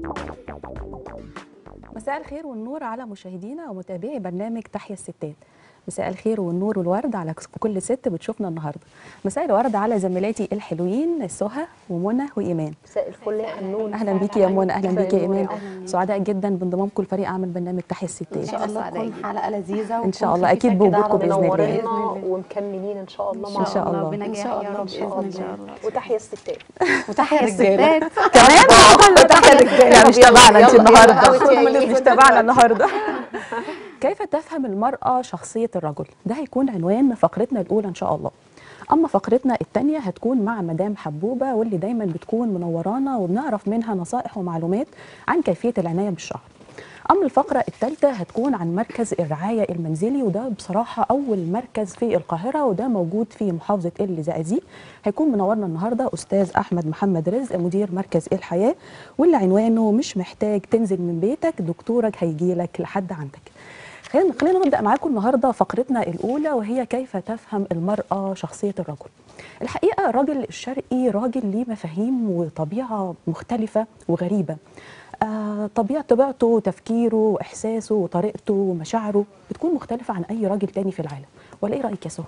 مساء الخير والنور على مشاهدينا ومتابعي برنامج تحيا الستات مساء الخير والنور والورد على كل ست بتشوفنا النهارده مساء الورد على زميلاتي الحلوين سهى ومنى وايمان مساء الفل يا حنون اهلا بيكي يا منى اهلا مساء بيكي يا النور ايمان أهلاً. سعداء جدا بانضمامكم لفريق عمل برنامج تحيا ان الستات شاء الله تكون حلقه لذيذه إن شاء وتكون الله، أكيد خفيفة كده بوجودكم على بإذن الله. بإذن منورنا الله. ومكملين ان شاء الله إن شاء الله. بنجاح ان شاء يا الله رب ان شاء باذن الله الله وتحيا الستات وتحيا الرجالة. الستات كمان تحيا الرجاله مش تبعنا انت يلا، النهارده يلا، يلا. مش تبعنا النهارده كيف تفهم المرأة شخصية الرجل؟ ده هيكون عنوان فقرتنا الأولى إن شاء الله. أما فقرتنا الثانية هتكون مع مدام حبوبة واللي دايما بتكون منورانا وبنعرف منها نصائح ومعلومات عن كيفية العناية بالشعر. أما الفقرة الثالثة هتكون عن مركز الرعاية المنزلي وده بصراحة أول مركز في القاهرة وده موجود في محافظة الزقازيق هيكون منورنا النهاردة أستاذ أحمد محمد رزق مدير مركز الحياة واللي عنوانه مش محتاج تنزل من بيتك دكتورك هيجيلك لحد عندك خلينا خلينا نبدا معاكم النهارده فقرتنا الاولى وهي كيف تفهم المراه شخصيه الرجل. الحقيقه الراجل الشرقي راجل ليه مفاهيم وطبيعه مختلفه وغريبه. آه طبيعه طبيعته وتفكيره واحساسه وطريقته ومشاعره بتكون مختلفه عن اي راجل تاني في العالم. ولا ايه رايك يا سهى؟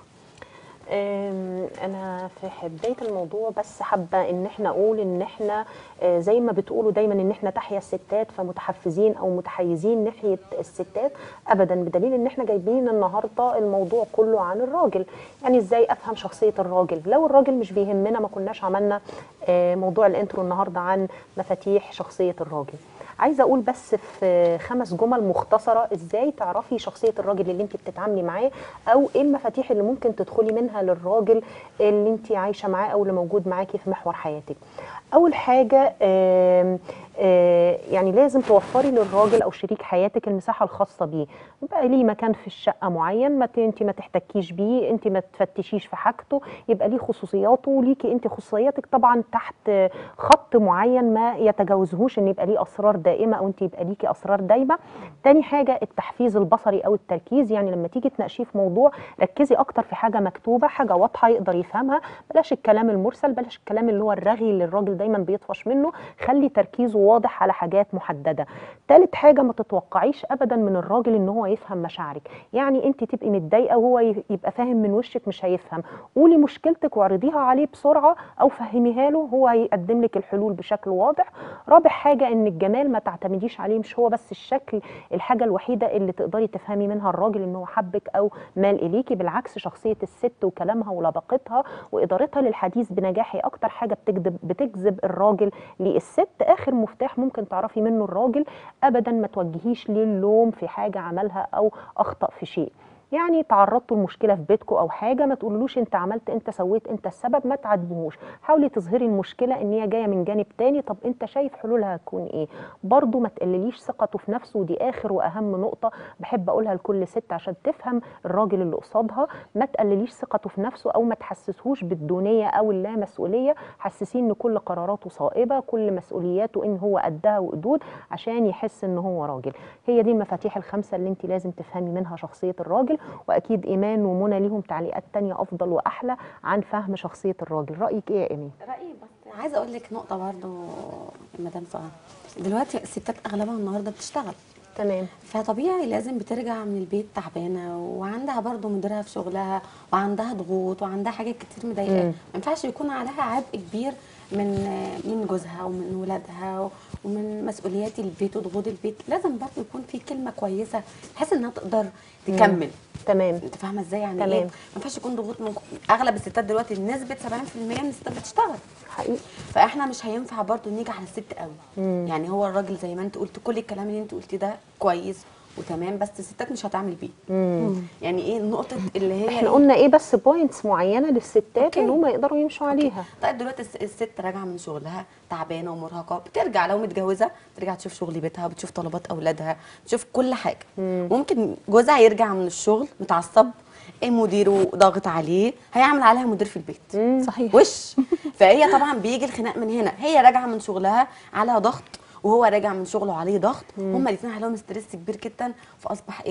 أم، انا في بدايه الموضوع بس حابه ان احنا اقول ان احنا آه، زي ما بتقولوا دايما ان احنا تحيا الستات فمتحفزين او متحيزين ناحيه الستات ابدا بدليل ان احنا جايبين النهارده الموضوع كله عن الراجل يعني ازاي افهم شخصيه الراجل لو الراجل مش بيهمنا ما كناش عملنا آه، موضوع الانترو النهارده عن مفاتيح شخصيه الراجل عايزه اقول بس في خمس جمل مختصره ازاي تعرفي شخصيه الراجل اللي انت بتتعاملي معاه او ايه المفاتيح اللي ممكن تدخلي منها للراجل اللي انت عايشه معاه او اللي موجود معاكي في محور حياتك اول حاجه آم آه، يعني لازم توفري للراجل او شريك حياتك المساحه الخاصه بيه يبقى ليه مكان في الشقه معين ما ت- انت ما تحتكيش بيه انت ما تفتشيش في حاجته يبقى ليه خصوصياته وليكي انت خصوصياتك طبعا تحت خط معين ما يتجاوزهوش ان يبقى ليه اسرار دائمه او انت يبقى ليكي اسرار دايمه تاني حاجه التحفيز البصري او التركيز يعني لما تيجي تناقشيه في موضوع ركزي اكتر في حاجه مكتوبه حاجه واضحه يقدر يفهمها بلاش الكلام المرسل بلاش الكلام اللي هو الرغي اللي الراجل دايما بيطفش منه خلي تركيزه واضح على حاجات محدده تالت حاجه ما تتوقعيش ابدا من الراجل ان هو يفهم مشاعرك يعني انت تبقي متضايقه وهو ي- يبقى فاهم من وشك مش هيفهم قولي مشكلتك واعرضيها عليه بسرعه او فهميها له هو هيقدم لك الحلول بشكل واضح رابع حاجه ان الجمال ما تعتمديش عليه مش هو بس الشكل الحاجه الوحيده اللي تقدري تفهمي منها الراجل ان هو حبك او مال اليكي بالعكس شخصيه الست وكلامها ولباقتها وادارتها للحديث بنجاح هي اكتر حاجه بتجذب بتجذب الراجل للست اخر مفتاح ممكن تعرفي منه الراجل ابدا ما توجهيش ليه اللوم في حاجه عملها او اخطا في شيء يعني تعرضتوا لمشكله في بيتكم او حاجه ما تقولوش انت عملت انت سويت انت السبب ما تعاتبوهوش حاولي تظهري المشكله ان هي جايه من جانب تاني طب انت شايف حلولها هتكون ايه برضو ما تقلليش ثقته في نفسه ودي اخر واهم نقطه بحب اقولها لكل ست عشان تفهم الراجل اللي قصادها ما تقلليش ثقته في نفسه او ما تحسسهوش بالدونيه او اللامسؤوليه حسسيه ان كل قراراته صائبه كل مسؤولياته ان هو قدها وقدود عشان يحس ان هو راجل هي دي المفاتيح الخمسه اللي انت لازم تفهمي منها شخصيه الراجل واكيد ايمان ومنى ليهم تعليقات تانية افضل واحلى عن فهم شخصيه الراجل رايك ايه يا ايمان رايي بس عايزه اقول لك نقطه برضو يا مدام سهى دلوقتي الستات اغلبها النهارده بتشتغل تمام فطبيعي لازم بترجع من البيت تعبانه وعندها برضو مديرها في شغلها وعندها ضغوط وعندها حاجات كتير مضايقاها مم. ما ينفعش يكون عليها عبء كبير من من جوزها ومن ولادها ومن مسؤوليات البيت وضغوط البيت لازم برضو يكون في كلمه كويسه بحيث انها تقدر تكمل تمام انت فاهمه ازاي يعني تمام. ايه ما ينفعش يكون ضغوط من اغلب الستات دلوقتي نسبه 70% من الستات بتشتغل حقيقي فاحنا مش هينفع برضو نيجي على الست قوي يعني هو الراجل زي ما انت قلت كل الكلام اللي انت قلتيه ده كويس وتمام بس الستات مش هتعمل بيه يعني ايه النقطه اللي هي احنا إيه؟ قلنا ايه بس بوينتس معينه للستات أوكي. ان هم يقدروا يمشوا عليها طيب دلوقتي الس- الست راجعه من شغلها تعبانه ومرهقه بترجع لو متجوزه ترجع تشوف شغل بيتها بتشوف طلبات اولادها بتشوف كل حاجه ممكن جوزها يرجع من الشغل متعصب إيه مديره ضاغط عليه هيعمل عليها مدير في البيت صحيح وش فهي طبعا بيجي الخناق من هنا هي راجعه من شغلها عليها ضغط وهو راجع من شغله عليه ضغط هما الاثنين عليهم ستريس كبير جدا فاصبح ايه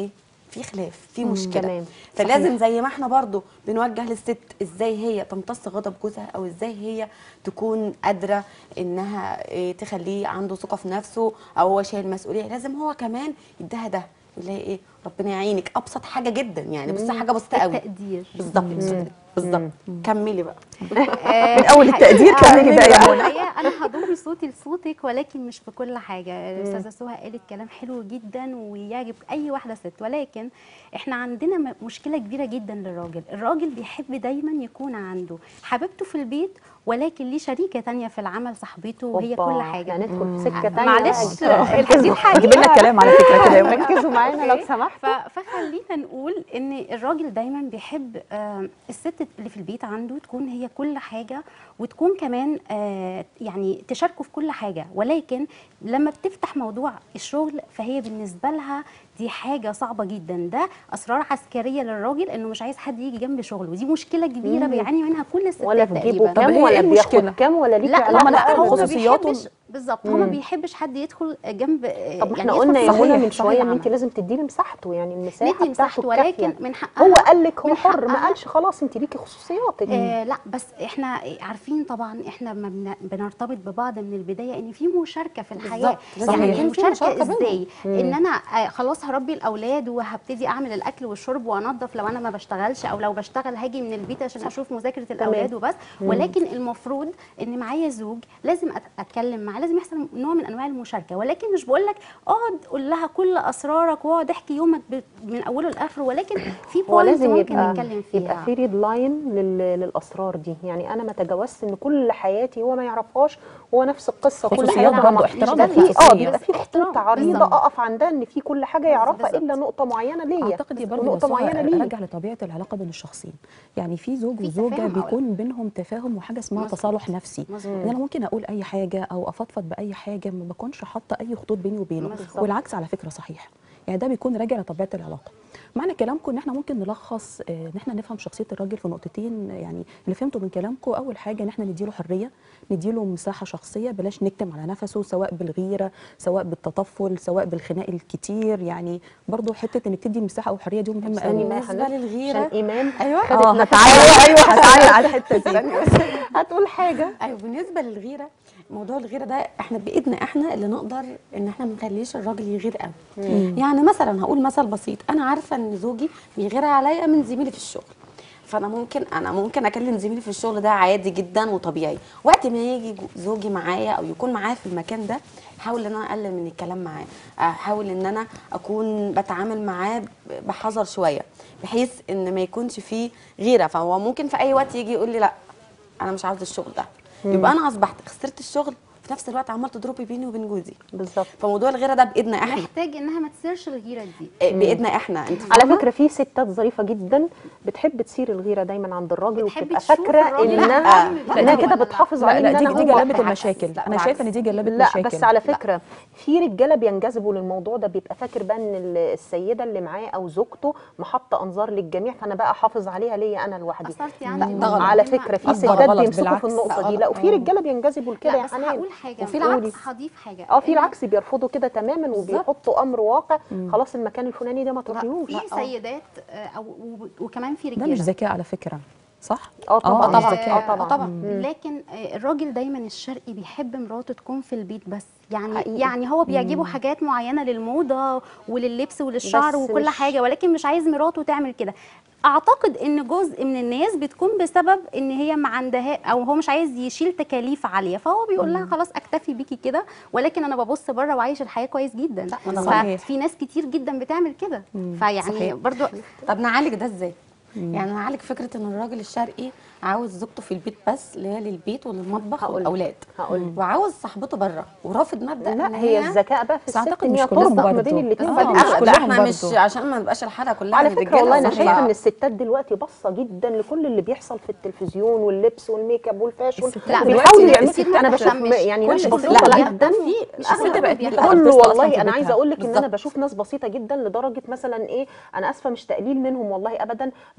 في خلاف في مشكله تمام. فلازم زي ما احنا برضو بنوجه للست ازاي هي تمتص غضب جوزها او ازاي هي تكون قادره انها إيه، تخليه عنده ثقه في نفسه او هو شايل مسؤوليه لازم هو كمان يديها ده يقول لها ايه ربنا يعينك ابسط حاجه جدا يعني بصي حاجه بسيطه قوي التقدير بالظبط بالظبط بالظبط كملي بقى آه، من أول التقدير الحقيقة- كملي بقى يا آه، منى. الحقيقة انا هضم صوتي لصوتك ولكن مش في كل حاجه الاستاذه سهى قالت كلام حلو جدا ويعجب اي واحده ست ولكن احنا عندنا م- مشكله كبيره جدا للراجل الراجل بيحب دايما يكون عنده حبيبته في البيت ولكن ليه شريكه تانية في العمل صاحبته وهي أوبا، كل حاجه يعني ندخل في سكه ثانيه معلش بقى. الحديد حقيقة جيب لنا الكلام على فكره كده يا منى. ركزوا معانا لو أوكي. سمحت ف- فخلينا نقول ان الراجل دايما بيحب آه، الست اللي في البيت عنده تكون هي كل حاجه وتكون كمان آه، يعني تشاركه في كل حاجه ولكن لما بتفتح موضوع الشغل فهي بالنسبه لها دي حاجه صعبه جدا ده اسرار عسكريه للراجل انه مش عايز حد يجي جنب شغله ودي مشكله كبيره بيعاني منها كل الستات ولا في جيبه تقريبا طب كام هي ولا إيه المشكلة؟ بياخد كام ولا ليك لا علاقه لا، لا لا، هو ما خصوصياته. بيحبش بالظبط هو ما بيحبش حد يدخل جنب طب ما احنا يعني قلنا يا يدخل في منى صحيح- من شويه صحيح ان انت العمل. لازم تدي لي مساحته يعني المساحه ندي مساحته بتاعته ولكن الكافية. من حقها هو قال لك هو من حر ما حقها- قالش خلاص انت ليكي خصوصياتك آه لا بس احنا عارفين طبعا احنا ما بن- بنرتبط ببعض من البدايه ان في مشاركه في الحياه بالظبط. لازم يعني يكون في مشاركة المشاركه بينهم. ازاي ان انا آه خلاص هربي الاولاد وهبتدي اعمل الاكل والشرب وانظف لو انا ما بشتغلش او لو بشتغل هاجي من البيت عشان اشوف مذاكره الاولاد وبس ولكن المفروض ان معايا زوج لازم أت- اتكلم معاه لازم يحصل نوع من انواع المشاركه ولكن مش بقول لك اقعد قول لها كل اسرارك واقعد احكي يومك ب- من اوله لاخره ولكن في هو بوينت لازم ممكن يبقى نتكلم فيها يبقى في ريد لاين لل- للاسرار دي يعني انا ما تجاوزت ان كل حياتي هو ما يعرفهاش هو نفس القصه كل خصوصيات حياته برضه، ما- احترام ده في الخصوصية. اه بيبقى في احترام، خطوط عريضه بالظبط. اقف عندها ان في كل حاجه يعرفها بالظبط. الا نقطه معينه ليا اعتقد برضه ونقطه معينه ليه راجع لطبيعه العلاقه بين الشخصين يعني في زوج في وزوجه تفاهم بيكون بينهم تفاهم وحاجه اسمها مظبوط. تصالح نفسي مظبوط. ان انا ممكن اقول اي حاجه او افضفض باي حاجه ما بكونش حاطه اي خطوط بيني وبينه بالظبط. والعكس على فكره صحيح يعني ده بيكون راجع لطبيعه العلاقه معنى كلامكم ان احنا ممكن نلخص آه، ان احنا نفهم شخصيه الراجل في نقطتين آه، يعني اللي فهمته من كلامكم اول حاجه ان احنا نديله حريه نديله مساحه شخصيه بلاش نكتم على نفسه سواء بالغيره سواء بالتطفل سواء بالخناق الكتير يعني برضو حته انك تدي مساحه او حريه دي مهمه استني قوي ما بالنسبة عشان للغيرة ايمان ايوه خدت اه نفس هتعلق ايوه هتعلق على الحته دي استني بس. هتقول حاجه ايوه بالنسبه للغيره موضوع الغيره ده احنا بايدنا احنا اللي نقدر ان احنا ما نخليش الراجل يغير قوي يعني مثلا هقول مثل بسيط انا عارفه ان زوجي بيغير عليا من زميلي في الشغل فانا ممكن انا ممكن اكلم زميلي في الشغل ده عادي جدا وطبيعي وقت ما يجي جو- زوجي معايا او يكون معايا في المكان ده احاول ان انا اقلل من الكلام معاه احاول ان انا اكون بتعامل معاه ب- بحذر شويه بحيث ان ما يكونش فيه غيره فهو ممكن في اي وقت يجي يقول لي لا انا مش عاوز الشغل ده يبقى انا اصبحت خسرت الشغل في نفس الوقت عمال تضربي بيني وبين جوزي بالظبط فموضوع الغيره ده بايدنا احنا محتاج انها ما تصيرش الغيره دي إيه، بايدنا احنا انت على فاهمة؟ فكره في ستات ظريفه جدا بتحب تثير الغيره دايما عند الراجل بتحب وبتبقى تشوف فاكره الراجل انها لا، انها لا، كده لا، بتحافظ لا عليه لا ان دي انا دي هو جلبت بالعكس. المشاكل لا، انا شايفه ان بالعكس. دي جلبت لا مشاكل بس على فكره في رجاله بينجذبوا للموضوع ده بيبقى فاكر بقى ان ال- السيده اللي معاه او زوجته محطه انظار للجميع فانا بقى احافظ عليها ليا انا لوحدي اثرتي لا، عندي ده غلط. على فكره في ده ستات غلط بيمسكوا في بالعكس. النقطه لا، دي لا غلط. وفي رجاله بينجذبوا لكده لا يا بس حنان هقول حاجه وفي قولي. العكس. هضيف حاجه اه في إن العكس بيرفضوا كده تماما وبيحطوا امر واقع خلاص المكان الفلاني ده ما تروحيوش في سيدات آه، او و- وكمان في ده رجاله مش ذكاء على فكره صح اه طبعا مش طبعاً. ذكاء. اه طبعا طبعا لكن آه، الراجل دايما الشرقي بيحب مراته تكون في البيت بس يعني حقيقي. يعني هو بيعجبه حاجات معينه للموضه ولللبس وللشعر بس وكل مش- حاجه ولكن مش عايز مراته تعمل كده اعتقد ان جزء من الناس بتكون بسبب ان هي ما عندها او هو مش عايز يشيل تكاليف عاليه فهو بيقول لها خلاص اكتفي بيكي كده ولكن انا ببص بره وعايش الحياه كويس جدا لا، ما ده صحيح. ففي ناس كتير جدا بتعمل كده فيعني صحيح. برضو طب نعالج ده ازاي يعني نعالج فكره ان الراجل الشرقي عاوز زوجته في البيت بس اللي هي للبيت وللمطبخ هقول- والاولاد هقول. وعاوز صاحبته بره ورافض مبدا إن لا هي الذكاء بقى في بس الست أعتقد ان مش هي كلهم تربط ما برضه. بين الاثنين آه، بعد مش كده لا كلهم احنا مش برضو. عشان ما نبقاش الحلقه كلها على عن فكره الرجالة، والله انا صحيح. شايفه ان الستات دلوقتي باصه جدا لكل اللي بيحصل في التلفزيون واللبس والميك اب والفاشون الستات لا، وبيحاولوا دلوقتي يعملوا ما انا بشوف بتهتمش. يعني كل ناس الستات بسيطه لا، جدا في الست بقت بيعملوا makeup artist كله أصلاً والله في انا عايزه بيتها. اقول لك ان انا بالظبط. بشوف ناس بسيطه جدا لدرجه مثلا ايه انا اسفه مش تقليل منهم والله ابدا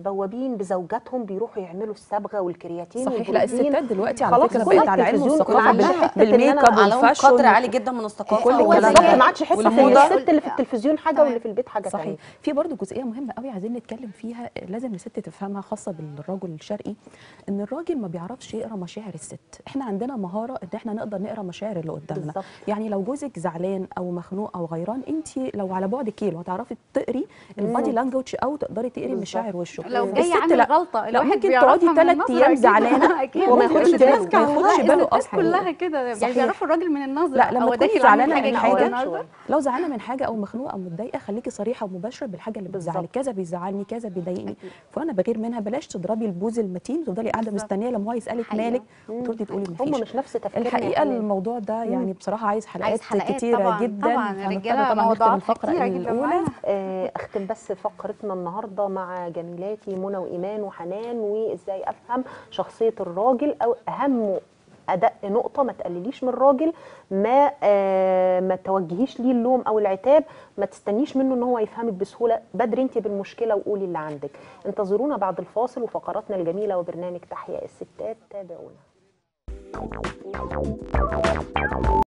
البوابين بزوجاتهم بيروحوا يعملوا الصبغه والكرياتين صحيح لا والبروتين. الستات دلوقتي على خلاص فكره كل بقت على علم التلفزيون والثقافه كل بال- حتة إن بالميك أنا اب عليهم والفاشن قدر عالي جدا من الثقافه كل هو الكلام بالظبط ده. ما عادش حس والموضة. الست اللي في التلفزيون حاجه واللي في البيت حاجه صحيح ثانيه في برضه جزئيه مهمه قوي عايزين نتكلم فيها لازم الست تفهمها خاصه بالرجل الشرقي ان الراجل ما بيعرفش يقرا مشاعر الست احنا عندنا مهاره ان احنا نقدر نقرا مشاعر اللي قدامنا بالظبط. يعني لو جوزك زعلان او مخنوق او غيران انت لو على بعد كيلو هتعرفي تقري البادي لانجوج او تقدري تقري بالظبط. مشاعر وشه لو جاي الست عامل لا. غلطه لا الواحد ممكن بيعرفها تقعدي من ثلاث النظرة ايام أكيد. زعلانه اكيد هو ما ممكن ياخدش الست باله. ما ياخدش لا، باله الستات اصلا كلها كده يعني صحيح. بيعرفوا الراجل من النظره لا لما هو تكوني داخل عامل زعلانه من كده حاجه النهاردة. لو زعلانه من حاجه او مخنوقه او متضايقه خليكي صريحه ومباشره بالحاجه اللي بالظبط. بتزعلك كذا بيزعلني كذا بيضايقني فانا بغير منها بلاش تضربي البوز المتين وتفضلي قاعده بالظبط. مستنيه لما هو يسالك حقيقة. مالك وتردي تقولي هم مفيش مش نفس تفكيرنا الحقيقه يا حنان. الموضوع ده يعني بصراحه عايز حلقات, عايز حلقات كتيره طبعاً، جدا طبعاً. فهنضطر الرجالة طبعا نختم موضوعاتها الفقره كتيرة جداً الاولى معانا. آه، اختم بس فقرتنا النهارده مع جميلاتي منى وايمان وحنان وازاي افهم شخصيه الراجل او اهم ادق نقطه ما تقلليش من الراجل ما آه ما توجهيش ليه اللوم او العتاب ما تستنيش منه ان هو يفهمك بسهوله بدري انت بالمشكله وقولي اللي عندك انتظرونا بعد الفاصل وفقراتنا الجميله وبرنامج تحيا الستات تابعونا